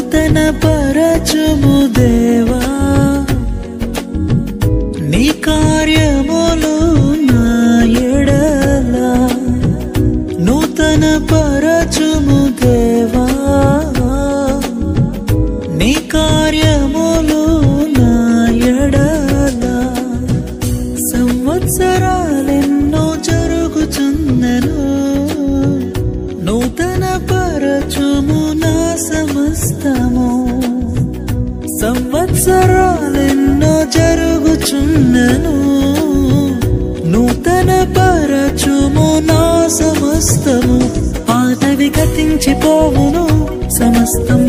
నూతన పరచుము దేవా నీ కార్యములు నా ఎడల నూతన పరచుము దేవా నీ కార్యములు నా ఎడల సంవత్సరాలెన్నో జరుగుచున్నను నూతన పరచుము నా సమస్తము సంవత్సరాలెన్నో జరుగుచున్నను నూతన పరచుము నా సమస్తము పాతవి గతించిపోవును సమస్తం